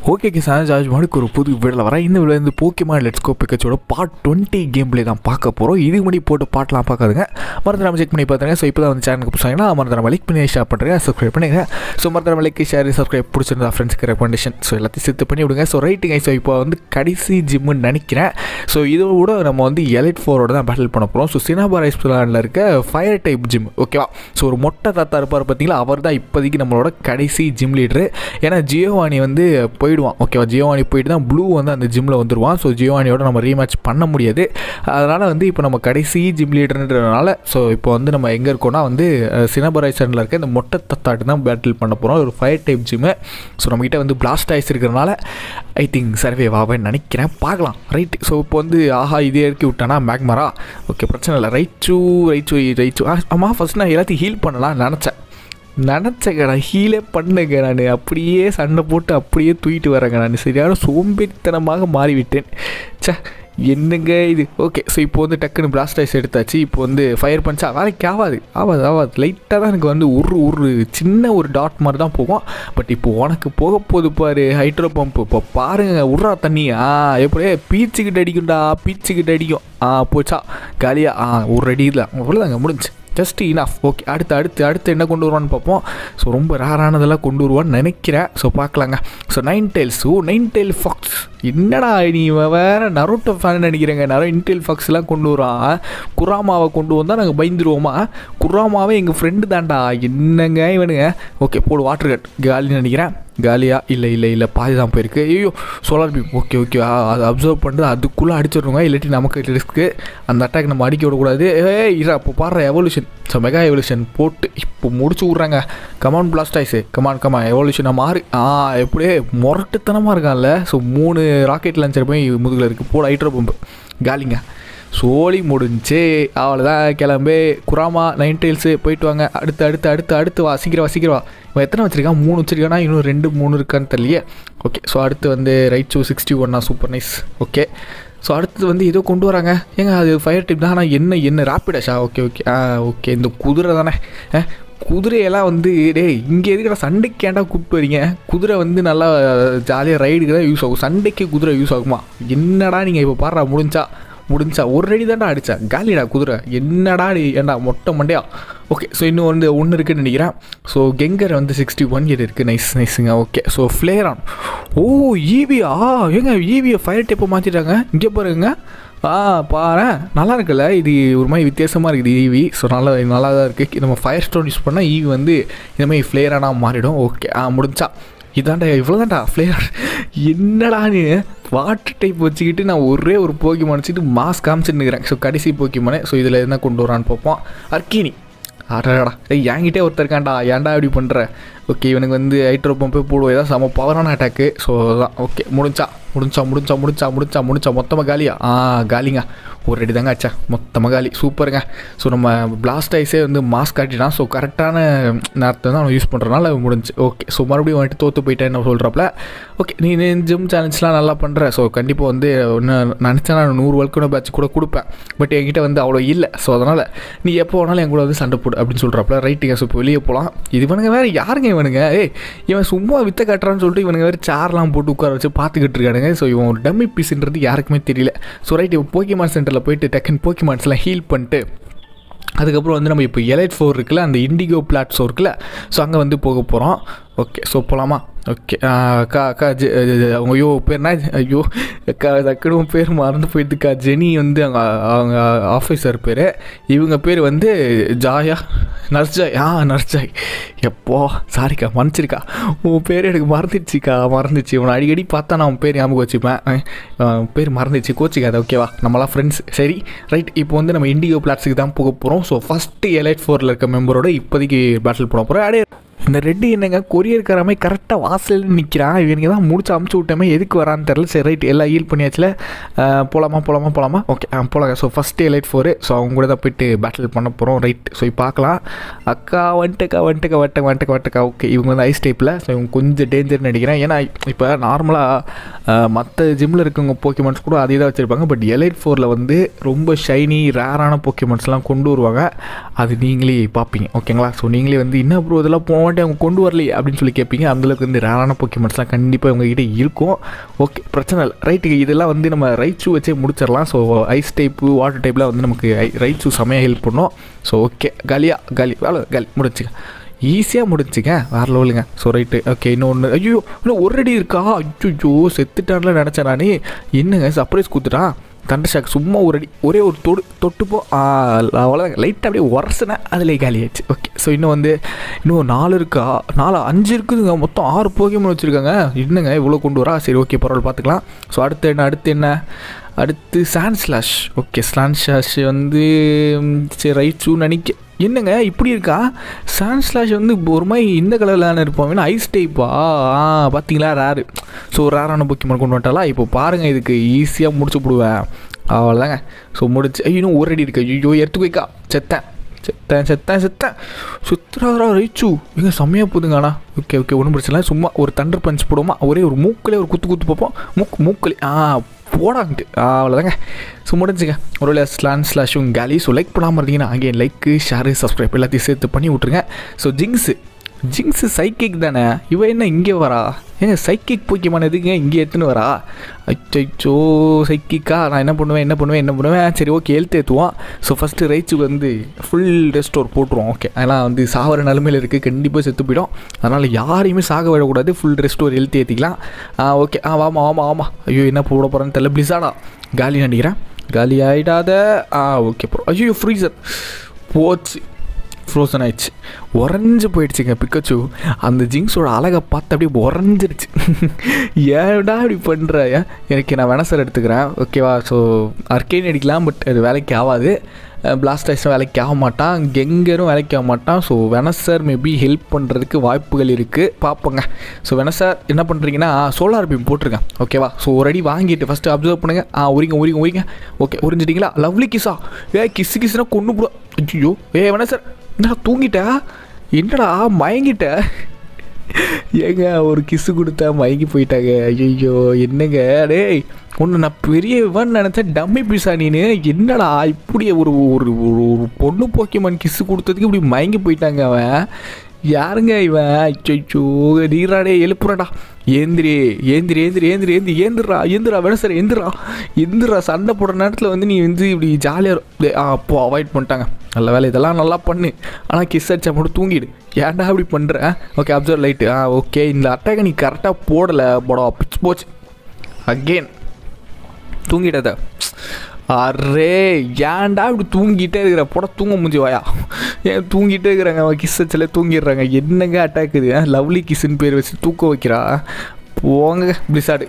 okay K sir George மாடிக்கு ஒரு புது வீடில் வரேன் இந்த வீடியோ வந்து போக்கிமா லெட்ஸ் கோ பிக்கச்சோட பார்ட் டுவெண்ட்டி கேம் பிளே தான் பார்க்க போகிறோம் இதுக்கு முன்னாடி போட்டு பாட்டெலாம் பார்க்காதுங்க மறந்துடாம செக் பண்ணி பார்த்துருங்க ஸோ இப்போ தான் வந்து சேனலுக்கு புதுசாங்கன்னா மறந்துடாம லைக் பண்ணி ஷேர் பண்ணுறேன் சப்ஸ்கிரைப் பண்ணுங்க ஸோ மறந்துடாம லைக் ஷேர் சப்ஸ்கிரைப் பிடிச்சிருந்தா ஃப்ரெண்ட்ஸ்க்கு ரெக்கமெண்டேஷன் ஸோ எல்லாத்தையும் சேர்த்து பண்ணி விடுங்க ஸோ ரைட்டுங்க ஸோ இப்போ வந்து கடைசி ஜிம்முன்னு நினைக்கிறேன் ஸோ இதோட நம்ம வந்து எலைட் ஃபோரோட தான் பேட்டில் பண்ண போகிறோம் ஸோ சினாபா ரைஸ் பிளானில் இருக்க ஃபயர் டைப் ஜிம் ஓகேவா ஸோ ஒரு மொட்டை தாத்தா இருப்பார் பார்த்தீங்களா அவர் தான் இப்போதைக்கு நம்மளோட கடைசி ஜிம் லீடரு ஏன்னா ஜியோவானி வந்து போயிடுவான் ஓகேவா ஜியோவானி போயிட்டு தான் ப்ளூ வந்து அந்த ஜிம்மில் வந்துடுவான் ஸோ ஜியோவானியோட நம்ம ரீமேட்ச் பண்ண முடியாது அதனால் வந்து இப்போ நம்ம கடைசி ஜிம் லீடர்ன்றதுனால ஸோ இப்போ வந்து நம்ம எங்கே இருக்கோம்னா வந்து சினபரைசனில் இருக்க இந்த மொட்டை தத்தாட்டு தான் பேட்டில் பண்ண போகிறோம் ஒரு ஃபயர் டைப் ஜிம்மு ஸோ நம்மக்கிட்ட வந்து பிளாஸ்ட் ஆயிஸ் இருக்கிறனால ஐ திங்க் சர்வே ஆவேன்னு நினைக்கிறேன் பார்க்கலாம் ரைட் ஸோ இப்போ வந்து ஆஹா இதே இறக்கி விட்டானா மேக்மரா ஓகே பிரச்சனை இல்லை ரைச்சு ரைச்சு ரைச்சு ஆமாம் ஃபஸ்ட் நான் எல்லாத்தையும் ஹீல் பண்ணலாம் நினச்சேன் நினச்சேங்க நான் ஹீலே பண்ணுங்க நான் அப்படியே சண்டை போட்டு அப்படியே தூக்கிட்டு வரேங்க நான் சரியான சோம்பேறித்தனமாக மாறிவிட்டேன் ச்சே என்னங்க இது ஓகே ஸோ இப்போ வந்து டக்குன்னு பிளாஸ்ட் ஐஸ் எடுத்தாச்சு இப்போ வந்து ஃபயர் பஞ்சா வேலைக்கு ஆகாது ஆகாது ஆகாது லைட்டாக தான் எனக்கு வந்து ஒரு ஒரு சின்ன ஒரு டாட் மாதிரி தான் போகும் பட் இப்போ உனக்கு போக போகுது பாரு ஹைட்ரோ பம்ப் இப்போ பாருங்க உட்றா தண்ணி ஆ எப்படியே பீச்சுக்கிட்ட அடிக்கும்டா பீச்சுக்கிட்ட அடிக்கும் ஆ போச்சா காலியா ஆ ஒரு அடி இல்லை அவ்வளோதாங்க முடிஞ்சு ஜஸ்ட் இனஃப் ஓகே அடுத்து அடுத்து அடுத்து என்ன கொண்டு வருவான்னு பார்ப்போம் ஸோ ரொம்ப ரேரானதெல்லாம் கொண்டு வருவான்னு நினைக்கிறேன் ஸோ பார்க்கலாங்க so nine tails oh nine tail fox என்னடா நீ வேறு நரோட்டோ ஃபேன் நினைக்கிறேங்க நரோ இன்டெல் ஃபாக்ஸ்லாம் கொண்டு வரான் குராமாவை கொண்டு வந்தால் நாங்கள் பயந்துருவோமா குராமாவே எங்கள் ஃப்ரெண்டு தான்டா என்னங்க இவனுங்க ஓகே போடு வாட்டர் கட் காலின்னு நினைக்கிறேன் காலியா இல்லை இல்லை இல்லை பாதி தான் போயிருக்கு ஐயோ சோலார் பீம் ஓகே ஓகே அதை அப்சர்வ் பண்ணிட்டு அதுக்குள்ளே அடிச்சிடுங்க இல்லாட்டி நமக்கு ரிஸ்க்கு அந்த அட்டாக் நம்ம அடிக்க விடக்கூடாது ஏ இரா இப்போ பாடுற எவல்யூஷன் ஸோ மெகா எவல்யூஷன் போட்டு இப்போ முடிச்சு விட்றாங்க come on Blastoise come on come on எவல்யூஷனை மாறி ஆ எப்படியே முரட்டுத்தனமாக இருக்கான்ல ஸோ மூணு ராக்கெட் லான்ச்சர் போய் முதுகில் இருக்குது போட ஹைட்ரோ பம்பு காலிங்க சோழி முடிஞ்சு அவ்வளோதான் கிளம்பு குராமா நைன் டெயில்ஸு போயிட்டு வாங்க அடுத்து அடுத்து அடுத்து அடுத்து வா சீக்கிரம் வா சீக்கிரம் வா இவன் எத்தனை வச்சிருக்கான் மூணு வச்சிருக்கானா இன்னும் ரெண்டு மூணு இருக்கான்னு தெரியலையே ஓகே ஸோ அடுத்து வந்து ரைட் டூ சிக்ஸ்டி ஒன்னா சூப்பர் நைஸ் ஓகே ஸோ அடுத்து வந்து ஏதோ கொண்டு வராங்க ஏங்க அது ஃபயர் டிப் தான் ஆனால் என்ன என்ன Rapidash okay okay ah okay இந்த குதிரை தானே குதிரையெல்லாம் வந்து டேய் இங்கே எதுக்கிற சண்டைக்கு ஏன்டா கூப்பிட்டு வரீங்க குதிரை வந்து நல்லா ஜாலியாக ரைடுக்கு தான் யூஸ் ஆகும் சண்டைக்கு குதிரை யூஸ் ஆகுமா என்னடா நீங்கள் இப்போ பாடுறா முடிஞ்சா முடிஞ்சா ஒரு ரெடி தான்டா அடித்தா காலிடா குதிரை என்னடா நீ ஏன்டா மொட்டை மண்டையா ஓகே ஸோ இன்னும் வந்து ஒன்று இருக்குன்னு நினைக்கிறேன் ஸோ கெங்கர் வந்து சிக்ஸ்டி ஒன் இயர் இருக்குது நைஸ் நைஸுங்க ஓகே ஸோ ஃப்ளேரான் ஓ ஈவியா ஏங்க ஈவியை ஃபயர் டேப்பை மாற்றிட்டாங்க இங்கே பாருங்க ஆ பாரு நல்லா இருக்குல்ல இது ஒரு மாதிரி வித்தியாசமாக இருக்குது ஈவி ஸோ நல்லா நல்லா தான் இருக்குது நம்ம ஃபயர் ஸ்டோன் யூஸ் பண்ணால் ஈவி வந்து இந்த மாதிரி ஃப்ளேரானாக மாறிடும் ஓகே ஆ முடிஞ்சா இதாண்டா இவ்வளோ தான்டா ஃப்ளேவர் என்னடா நீ வாட்டர் டைப் வச்சுக்கிட்டு நான் ஒரே ஒரு போக்கிமான் வச்சுட்டு மாஸ் காமிச்சுட்டு இருக்கிறேன் ஸோ கடைசி போக்கிமானே ஸோ இதில் என்ன கொண்டு வரான்னு பார்ப்போம் அர்க்கினி அடடா ஏய் என்கிட்டே ஒருத்தர் இருக்கான்டா ஏன்டா இப்படி பண்ணுற ஓகே இவனுக்கு வந்து ஹைட்ரோ பம்பே போடுவோம் ஏதாவது செம பவரான அட்டாக்கு ஸோ அதான் ஓகே முடிஞ்சா முடிஞ்சா முடிஞ்சா முடிஞ்சா முடிஞ்சா முடிஞ்சா மொத்தமாக காலியா ஆ காலிங்க ஒரு ரெடி தாங்க ஆச்சா மொத்தமாக காலி சூப்பருங்க ஸோ நம்ம பிளாஸ்ட் ஐஸே வந்து மாஸ்க் காட்டிட்டான் ஸோ கரெக்டான நேரத்தை தான் அவன் யூஸ் பண்ணுறனால முடிஞ்சு ஓகே ஸோ மறுபடியும் வந்துட்டு தோற்று போயிட்டேன்னு சொல்கிறப்பல ஓகே நீ ஜிம் சேலஞ்ச்லாம் நல்லா பண்ணுற ஸோ கண்டிப்பாக வந்து ஒன்று நினச்சா நான் நூறு வல்குன பேட்ச் கூட கொடுப்பேன் பட் என்கிட்ட வந்து அவ்வளோ இல்லை ஸோ அதனால் நீ எப்போ வேணாலும் என் கூட வந்து சண்டை போடு அப்படின்னு சொல்கிறப்பல ரைட்டுங்க ஸோ இப்போ வெளியே போகலாம் இது இவனுங்க வேறு யாருங்க இவனுங்க ஏய் இவன் சும்மா வித்த கட்டுறான்னு சொல்லிட்டு இவனுங்க வேறு சேர்லாம் போட்டு உட்கார வச்சு பார்த்துக்கிட்டு இருக்கானுங்க ஸோ இவன் ஒரு டம்மி பீஸ்ன்றது யாருக்குமே தெரியல ஸோ ரைட் இப்போ போக்கிமான் சென்டரில் போயிட்டு டக்குன்னு போக்கிமான்ஸ்லாம் ஹீல் பண்ணிட்டு அதுக்கப்புறம் வந்து நம்ம இப்போ எலைட் ஃபோர் இருக்குல்ல அந்த இண்டிகோ பிளாட்ஸோ இருக்குல்ல ஸோ அங்கே வந்து போக போகிறோம் ஓகே ஸோ போகலாமா ஓகே அக்கா அக்கா ஜெ அவங்க ஐயோ பேர்னா ஐயோ அக்கா டக்குனு பேர் மறந்து போயிட்டுக்கா ஜெனி வந்து அவங்க அவங்க ஆஃபீஸர் பேர் இவங்க பேர் வந்து ஜாயா நர்ஜாய் ஆ நர்ஜாய் எப்போ சாரிக்கா மன்னிச்சிருக்கா உன் பேர் எனக்கு மறந்துடுச்சுக்கா மறந்துச்சு உன்னை அடிக்கடி பார்த்தா நான் உன் பேர் ஞாபகம் வச்சுப்பேன் பேர் மறந்துச்சு கோச்சிக்காத ஓகேவா நம்மளாம் ஃப்ரெண்ட்ஸ் சரி ரைட் இப்போ வந்து நம்ம இண்டிகோ பிளாட்ஸுக்கு தான் போக போகிறோம் ஸோ ஃபஸ்ட்டு எலைட் ஃபோரில் இருக்க மெம்பரோட இப்போதைக்கு பேட்டில் பண்ண போகிறோம் அடே இந்த ரெட்டு என்னங்க கொரியர்கார மாதிரி கரெக்டாக வாசலில் நிற்கிறான் இவனுக்கு தான் முடிச்சு அமுச்சு விட்டமே எதுக்கு வரான்னு தெரில சரி ரைட் எல்லாம் ஹீல் பண்ணியாச்சுல போகலாமா போகலாமா போகலாமா ஓகே ஆ போகலாங்க so first elite four so அவங்க கூட தான் போயிட்டு பேட்டில் பண்ண போகிறோம் ரைட் ஸோ இப்போ பார்க்கலாம் அக்கா வந்துட்டுக்கா வந்துட்டுக்கா வட்டக்கா வந்துட்டுக்கா வந்துட்டுக்கா ஓகே இவங்க வந்து ஐஸ் டைப்பில் ஸோ இவங்க கொஞ்சம் டேஞ்சர்னு நினைக்கிறேன் ஏன்னா இப்போ நார்மலாக மற்ற ஜிம்மில் இருக்கவங்க போக்கிமான்ஸ் கூட அதே தான் வச்சுருப்பாங்க பட் எலைட் ஃபோரில் வந்து ரொம்ப ஷைனி ரேரான போக்கிமான்ஸ்லாம் கொண்டு வருவாங்க அது நீங்களே பார்ப்பீங்க ஓகேங்களா ஸோ நீங்களே வந்து என்ன ப்ரோ இதெல்லாம் போக போக்கியமாட்டே அவங்க கொண்டு வரலையே அப்படின்னு சொல்லி கேட்பீங்க அந்தளவுக்கு வந்து ரேரான போக்கியமான்ஸ்லாம் கண்டிப்பாக உங்ககிட்ட இருக்கும் ஓகே பிரச்சனை இல்லை ரைட்டு இதெல்லாம் வந்து நம்ம ரைட் ஷூ வச்சே முடிச்சிடலாம் ஸோ ஐஸ் டைப்பு வாட்டர் டைப்லாம் வந்து நமக்கு ரைட் ஷூ செமையாக ஹெல்ப் பண்ணும் ஸோ ஓகே காலியா காலி வேலை காலி முடிச்சுக்க ஈஸியாக முடிச்சுங்க வேறு லெவலுங்க ஸோ ரைட்டு ஓகே இன்னொன்று ஐயோ இன்னும் ஒரு அடி இருக்கா ஐயோ செத்துட்டான்ல நினச்சேன் நானே என்னங்க சர்ப்ரைஸ் கொடுத்துட்டான் தண்டர் ஷாக் சும்மா ஒரு அடி ஒரே ஒரு தொடு தொட்டுப்போ அவ்வளோதான் லைட்டாக அப்படியே உரசுனேன் அதிலே காலியாச்சு ஓகே ஸோ இன்னும் வந்து இன்னும் நாலு இருக்கா நாலு அஞ்சு இருக்குதுங்க மொத்தம் ஆறு போகியமாக வச்சுருக்காங்க என்னங்க இவ்வளோ கொண்டு வரா சரி ஓகே பரவாயில்ல பார்த்துக்கலாம் ஸோ அடுத்து என்ன அடுத்து என்ன அடுத்து Sandslash okay Sandslash வந்து ம், சரி ரைட் ஷூ நினைக்க என்னங்க இப்படி இருக்கா சாண்ட் ஸ்லாஷ் வந்து ஒரு மாதிரி இந்த கலரில் தானே இருப்போம் வேணா ஐஸ் டைப்பா ஆ பார்த்தீங்களா ரேரு ஸோ ரேரான புக்கிமான் கொண்டு வந்துட்டாலா இப்போ பாருங்கள் இதுக்கு ஈஸியாக முடிச்சு விடுவேன் அவ்வளோதாங்க ஸோ முடிச்சு ஐயோ இன்னும் ஒரு அடி இருக்கு ஐயோ எடுத்து போய்க்கா செத்தேன் செத்தேன் செத்தேன் செத்தேன் சுத்துறாரா ரைச்சு எங்க செம்மையாக போதுங்கண்ணா ஓகே ஓகே ஒன்றும் பிரச்சனை இல்லை சும்மா ஒரு தண்டர் பஞ்ச் போடுவோமா ஒரே ஒரு மூக்கிலே ஒரு குத்து குத்து பார்ப்போம் மூக்கு மூக்கிலே ஆ போடாங்கிட்டு ஆ அவ்வளோதாங்க ஸோ முடிஞ்சுங்க ஒரு வேளை ஸ்லான் ஸ்லாஷும் கேலி ஸோ லைக் பண்ணாமல் இருந்தீங்கன்னா அங்கே லைக்கு ஷேரு சப்ஸ்கிரைப் எல்லாத்தையும் சேர்த்து பண்ணி விட்ருங்க ஸோ ஜிங்ஸு ஜிங்ஸு சைக்கிக் தானே இவ என்ன இங்கே வரா ஏங்க சைக்கிக் போக்கியமான எதுங்க இங்கே எடுத்துன்னு வரா அச்சோ சைக்கிக்கா நான் என்ன பண்ணுவேன் என்ன பண்ணுவேன் என்ன பண்ணுவேன் சரி ஓகே எழுத்து ஏற்றுவோம் ஸோ ஃபஸ்ட்டு ரைச்சுக்கு வந்து ஃபுல் ரெஸ்டோர் போட்டுருவோம் ஓகே அதெல்லாம் வந்து சாவர நிலமையில் இருக்குது கண்டிப்பாக செத்து போயிடும் அதனால் யாரையுமே சாக விடக்கூடாது ஃபுல் ரெஸ்டோர் எழுத்து ஏற்றிக்கலாம் ஆ ஓகே ஆ வாமா ஆமாம் ஆமாம் ஐயோ என்ன போட போகிறேன்னு தெரியல பிளிஸாடா காலி நினைக்கிறேன் காலி ஆகிடாத ஆ ஓகே ப்ரோ ஐயோ ஃப்ரீசர் போச்சு ஃப்ரோசன் ஆயிடுச்சு உறைஞ்சு போயிடுச்சுங்க பிக்கச்சு அந்த ஜிங்ஸோட அழகை பார்த்து அப்படியே உறைஞ்சிருச்சு ஏன்டா இப்படி பண்ணுற எனக்கு நான் வெனசர் எடுத்துக்கிறேன் ஓகேவா ஸோ அர்கேன் அடிக்கலாம் பட் அது வேலைக்கு ஆகாது பிளாஸ்டைஸும் வேலைக்கு ஆக மாட்டான் கெங்கரும் வேலைக்கு ஆக மாட்டான் ஸோ வெனசர் மேபி ஹெல்ப் பண்ணுறதுக்கு வாய்ப்புகள் இருக்குது பார்ப்போங்க ஸோ வெனசர் என்ன பண்ணுறீங்கன்னா சோலார் பீம் போட்டிருக்கேன் ஓகேவா ஸோ ஒரு அடி வாங்கிட்டு ஃபஸ்ட்டு அப்சர்வ் பண்ணுங்கள் ஆ உரிங்க உரிங்க உரிங்க ஓகே உறிஞ்சிட்டிங்களா லவ்லி கிஸ்ஸா ஏ கிஸ்ஸு கிஸ்ஸுனா கொண்டு போடும் ஐயோ ஏ வெனசர் என்னடா தூங்கிட்ட என்னடா மயங்கிட்ட ஏங்க ஒரு கிஸ்ஸு கொடுத்தா மயங்கி போயிட்டாங்க ஐயோ என்னங்க டேய் ஒன்று நான் பெரியவன் நினச்சேன் டம்மி பீஸா நீனு என்னடா இப்படி ஒரு ஒரு ஒரு ஒரு பொண்ணு போக்கியமான் கிஸ்ஸு கொடுத்ததுக்கு இப்படி மயங்கி போயிட்டாங்க அவன் யாருங்க இவன் அச்சோ நீராடே எழுப்புறடா ஏந்திரி ஏந்திரி ஏந்திரி ஏந்திரி ஏந்தி ஏந்திரா ஏந்திரா வேணும் சார் எந்திரா எந்திரா சண்டை போடுற நேரத்தில் வந்து நீ வந்து இப்படி ஜாலியாக அப்போ அவாய்ட் பண்ணிட்டாங்க நல்ல வேலை இதெல்லாம் நல்லா பண்ணு ஆனால் கிஸ் அடிச்சா மட்டும் தூங்கிடு ஏன்டா அப்படி பண்ணுற ஓகே அப்சர்வ் லைட்டு ஆ ஓகே இந்த அட்டாக்கை நீ கரெக்டாக போடலை போடா பிச்சு போச்சு அகெயின் தூங்கிட்டத அரே ஏன்டா இப்படி தூங்கிட்டே இருக்கிற போட தூங்க முடிஞ்சு வாயா ஏன் தூங்கிட்டே இருக்கிறாங்க அவன் கிஸ் வச்சல தூங்கிடுறாங்க என்னங்க அட்டாக் இது லவ்லி கிஸ்ன்னு பேர் வச்சு தூக்க வைக்கிறா போங்க பிளிசாடு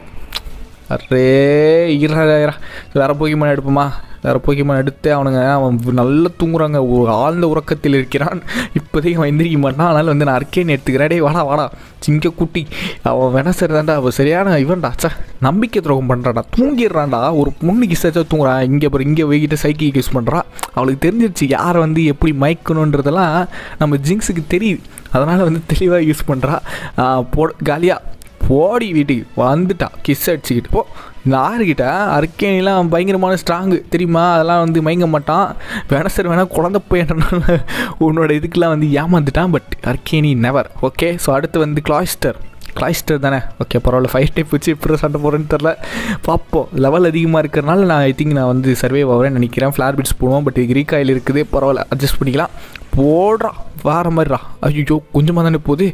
அரே ஈரா ஈரா வேற போக்கியமான எடுப்போமா வேற போக்கியமான எடுத்து அவனுங்க அவன் நல்லா தூங்குறாங்க ஒரு ஆழ்ந்த உறக்கத்தில் இருக்கிறான் இப்போதைக்கு அவன் எந்திரிக்க மாட்டான் அதனால் வந்து நான் அர்க்கேன் எடுத்துக்கிறேன் டேய் வாடா வாடா சிங்க குட்டி அவன் வேணா சரி தான்டா அவன் சரியான இவன்டா சா நம்பிக்கை துரோகம் பண்ணுறான்டா தூங்கிடுறான்டா ஒரு பொண்ணு கிஸ் வச்சா தூங்குறான் இங்கே அப்புறம் இங்கே போய்கிட்டு சைக்கிள் யூஸ் பண்ணுறான் அவளுக்கு தெரிஞ்சிருச்சு யாரை வந்து எப்படி மயக்கணுன்றதெல்லாம் நம்ம ஜிங்ஸுக்கு தெரியுது அதனால் வந்து தெளிவாக யூஸ் பண்ணுறா போ காலியாக போடி வீட்டுக்கு வந்துட்டா கிஸ் அடிச்சுக்கிட்டு போ யாருக்கிட்ட அர்க்கேனிலாம் பயங்கரமான ஸ்ட்ராங்கு தெரியுமா அதெல்லாம் வந்து மயங்க மாட்டான் வேணா சரி வேணா குழந்த போயிட்டனால உன்னோட இதுக்கெலாம் வந்து ஏமாந்துட்டான் but Arcanine never okay so அடுத்து வந்து கிளாய்ஸ்டர் கிளாய்ஸ்டர் தானே ஓகே பரவாயில்ல ஃபைவ் டைப் வச்சு எப்படி சண்டை போகிறேன்னு தெரில பார்ப்போம் லெவல் அதிகமாக இருக்கிறனால நான் ஐ திங்க் நான் வந்து சர்வே ஆகிறேன்னு நினைக்கிறேன் ஃப்ளார் பிட்ஸ் போடுவோம் பட் கிரீக் ஆயில் இருக்குது பரவாயில்ல அட்ஜஸ்ட் பண்ணிக்கலாம் போடுறா வேறு மாதிரிடா ஐயோ கொஞ்சமாக தானே போகுது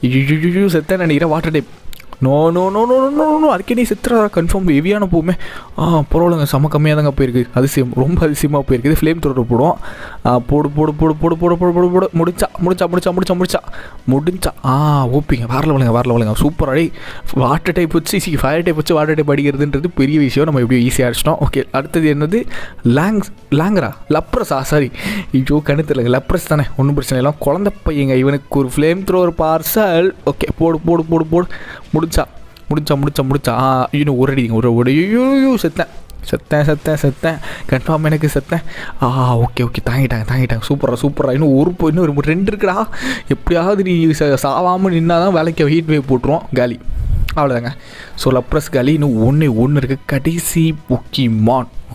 ஐயோ செத்தேன் நினைக்கிறேன் water type no no no no no no அடிக்கடி சித்திரா கன்ஃபார்ம் ஹெவியான போமே ஆ பரவாயில்லங்க செம்ம கம்மியாக தாங்க போயிருக்கு அதிசயம் ரொம்ப அதிசயமாக போயிருக்குது ஃப்ளேம் த்ரோட்டர் போடுவோம் ஆ, போடு போடு போடு போடு போடு போடு போடு போடு முடிச்சா முடிச்சா முடிச்சா முடிச்சா முடிச்சா முடிஞ்சா ஆ ஓப்பிங்க வேற லெவலுங்க வேற லெவலுங்க சூப்பர் அடி வாட்டர் டைப் வச்சு சி ஃபயர் டைப் வச்சு வாட்டர் டைப் அடிக்கிறதுன்றது பெரிய விஷயம் நம்ம எப்படி ஈஸியாக அடிச்சிட்டோம் ஓகே அடுத்தது என்னது லாங்ஸ் லாங்கரா லப்ரஸா சாரி ஐயோ கணத்துல லப்ரஸ் தானே ஒன்றும் பிரச்சனை இல்லை குழந்த பையங்க இவனுக்கு ஒரு ஃப்ளேம் த்ரோவர் பார்சல் ஓகே போடு போடு போடு போடு முடிச்சா முடிச்சா முடிச்சா முடிச்சா ஆ இன்னும் ஒரு அடி ஒரு ஒரு ஐயோ செத்தேன் செத்தேன் செத்தேன் செத்தேன் கன்ஃபார்ம் எனக்கு செத்தேன் ஆ ஓகே ஓகே தாங்கிட்டாங்க தாங்கிட்டாங்க சூப்பரா சூப்பரா இன்னும் ஒரு பொ- இன்னும் ஒரு ரெண்டு இருக்குடா எப்படியாவது நீ ச- சாவாமல் நின்னா தான் வேலைக்கு ஹீட் வேவ் போட்டுருவோம் காலி அவ்வளோதாங்க ஸோ லப்ரஸ் காலி இன்னும் ஒன்று ஒன்று இருக்குது கடைசி பொக்கிமான்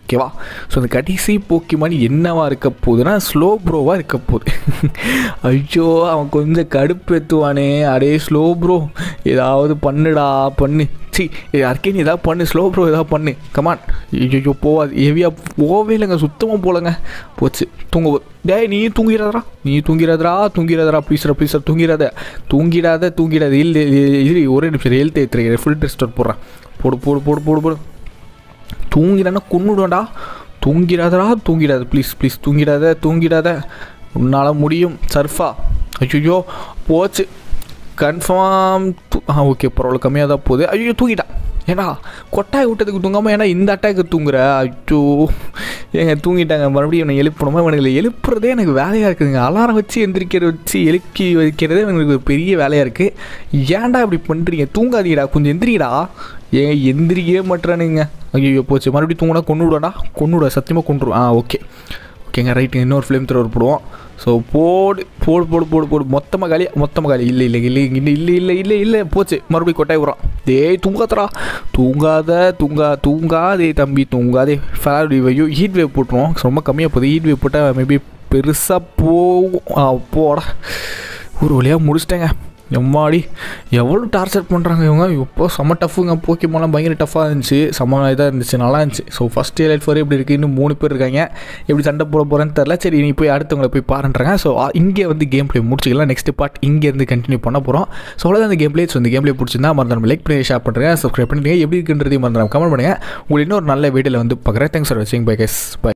ஓகேவா ஸோ அந்த கடைசி போக்கிமான் என்னவா இருக்க போகுதுன்னா ஸ்லோ ப்ரோவாக இருக்க போகுது ஐயோ அவன் கொஞ்சம் கடுப்பேற்றுவானே அடே ஸ்லோ ப்ரோ ஏதாவது பண்ணுடா பண்ணு சி யாருக்கேன்னு ஏதாவது பண்ணு ஸ்லோ ப்ரோ ஏதாவது பண்ணு கமான் ஐயோ போவாது ஹெவியாக போவே இல்லைங்க சுத்தமாக போகலங்க போச்சு தூங்க போ- டேய் நீ தூங்கிறாதரா நீ தூங்கிறாதரா தூங்கிறாதரா ப்ளீஸ்ரா ப்ளீஸ்ரா தூங்கிறாத தூங்கிடாத தூங்கிடாத இல்லை இரு ஒரே நிமிஷம் ஹெல்த் ஏற்றுறேன் ஃபுல் டெஸ்டர் போடுறேன் போடு போடு போடு போடு போடு தூங்கிடானா கொன்னுடுவேன்டா தூங்கிடாதடா தூங்கிடாத ப்ளீஸ் ப்ளீஸ் தூங்கிடாத தூங்கிடாத உன்னால் முடியும் சர்ஃபா ஐயோ போச்சு கன்ஃபார்ம் ஆ ஓகே பரவாயில்ல கம்மியாக தான் போகுது ஐயோ தூங்கிட்டான் ஏன்னா கொட்டாய் விட்டதுக்கு தூங்காமல் ஏன்னா இந்த அட்டாக்கு தூங்குற ஐயோ ஏங்க தூங்கிட்டாங்க மறுபடியும் என்னை எழுப்பணுமா இவனுங்களை எழுப்புறதே எனக்கு வேலையாக இருக்குதுங்க அலாரம் வச்சு எந்திரிக்கிற வச்சு எழுப்பி வைக்கிறதே எனக்கு ஒரு பெரிய வேலையாக இருக்குது ஏன்டா இப்படி பண்ணுறீங்க தூங்காதீங்கடா கொஞ்சம் எந்திரிடா ஏன் எந்திரிக்கவே மாட்டுறானுங்க ஐயோ போச்சு மறுபடியும் தூங்கினா கொண்டு விடா கொண்டு விட சத்தியமாக கொண்டுருவோம் ஆ ஓகே ஓகேங்க ரைட்டு இன்னொரு ஃப்ளேம் த்ரோவர் போடுவோம் ஸோ போடு போடு போடு போடு போடு மொத்தமாக காலி மொத்தமாக காலி இல்லை இல்லை இல்லை இல்லை இல்லை இல்லை இல்லை இல்லை போச்சு மறுபடியும் கொட்டாய் விட்றான் டேய் தூங்காதடா தூங்காத தூங்கா தூங்காதே தம்பி தூங்காதே ஃபேர் வேவையும் ஹீட் வேவ் போட்டுருவோம் ரொம்ப கம்மியாக போகுது ஹீட் வேவ் போட்டால் மேபி பெருசாக போகும் ஆ போடா ஒரு வழியாக முடிச்சிட்டேங்க எம்மாடி எவ்வளோ டார்ச்சர் பண்ணுறாங்க இவங்க இப்போ செம்ம டஃப்புங்க போக்கிமாலாம் பயங்கர டஃப்பாக இருந்துச்சு செம்ம இதாக இருந்துச்சு நல்லா இருந்துச்சு ஸோ ஃபஸ்ட் எலைட் ஃபோர் எப்படி இருக்குது இன்னும் மூணு பேர் இருக்காங்க எப்படி சண்டை போட போகிறேன்னு தெரில சரி நீ போய் அடுத்தவங்களை போய் பாருன்றாங்க ஸோ இங்கே வந்து கேம் ப்ளே முடிச்சிக்கலாம் நெக்ஸ்ட் பார்ட் இங்கேருந்து கண்டினியூ பண்ண போகிறோம் ஸோ அவ்வளோதான் அந்த கேம் ப்ளே ஸோ இந்த கேம் ப்ளே பிடிச்சிருந்தா மறந்து லைக் பண்ணி ஷேர் பண்ணுறேன் சப்ஸ்கிரைப் பண்ணிட்டு எப்படி இருக்குன்றதையும் மறந்துடாம கமெண்ட் பண்ணுங்கள் உங்களுக்கு இன்னொரு நல்ல வீடியோவில் வந்து பார்க்குறேன் தேங்க்ஸ் ஃபார் வாட்சிங் பை கெஸ் பை